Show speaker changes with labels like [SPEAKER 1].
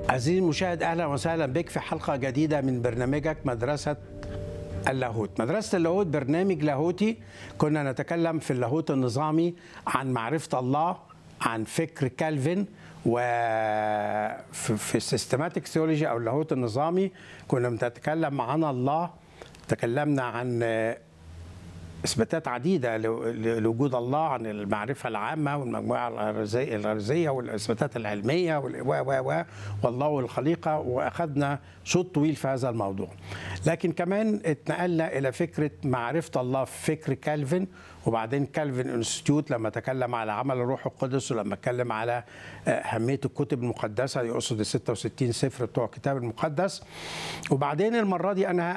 [SPEAKER 1] عزيزي المشاهد اهلا وسهلا بك في حلقه جديده من برنامجك مدرسه اللاهوت مدرسة اللاهوت برنامج لاهوتي كنا نتكلم في اللاهوت النظامي عن معرفة الله عن فكر كالفن وفي في السيستماتيك ثيولوجي او اللاهوت النظامي كنا بنتكلم عن الله تكلمنا عن اثباتات عديده لوجود الله عن المعرفه العامه والمجموعه الغريزيه الغريزيه والاثباتات العلميه و و والله والخليقه واخذنا شوط طويل في هذا الموضوع. لكن كمان اتنقلنا الى فكره معرفه الله في فكر كالفن وبعدين كالفن انستيتيوت لما تكلم على عمل الروح القدس ولما اتكلم على اهميه الكتب المقدسه يقصد ال 66 سفر بتوع الكتاب المقدس وبعدين المره دي انا